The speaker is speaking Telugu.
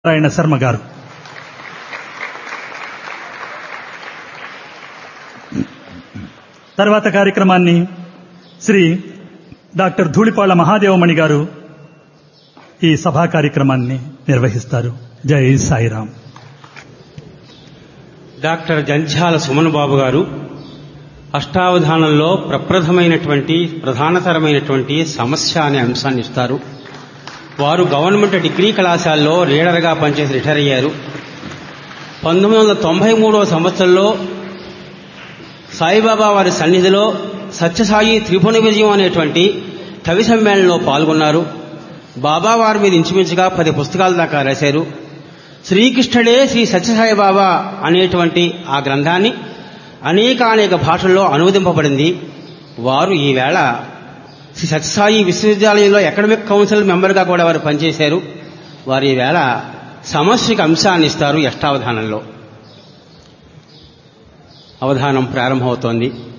నారాయణ శర్మ గారు తర్వాత కార్యక్రమాన్ని శ్రీ డాక్టర్ ధూళిపాళ్ల మహాదేవమణి గారు ఈ సభా కార్యక్రమాన్ని నిర్వహిస్తారు జై సాయిరాం డాక్టర్ జంధ్యాల సుమన్ బాబు గారు అష్టావధానంలో ప్రప్రథమైనటువంటి ప్రధానతరమైనటువంటి సమస్య అనే అంశాన్ని ఇస్తారు వారు గవర్నమెంట్ డిగ్రీ కళాశాలలో రీడర్గా పనిచేసి రిటైర్ అయ్యారు పంతొమ్మిది వందల తొంభై మూడవ సంవత్సరంలో సాయిబాబా వారి సన్నిధిలో సత్యసాయి త్రిభువన విజయం అనేటువంటి కవి సమ్మేళనంలో పాల్గొన్నారు బాబా వారి మీద ఇంచుమించుగా పది పుస్తకాల దాకా రాశారు శ్రీకృష్ణుడే శ్రీ సత్యసాయి బాబా అనేటువంటి ఆ గ్రంథాన్ని అనేక అనేక భాషల్లో అనువదింపబడింది వారు ఈవేళ శ్రీ సత్యసాయి విశ్వవిద్యాలయంలో అకాడమిక్ కౌన్సిల్ మెంబర్గా కూడా వారు పనిచేశారు వారు ఈవేళ సమస్యకు అంశాన్ని ఇస్తారు అష్టావధానంలో అవధానం ప్రారంభమవుతోంది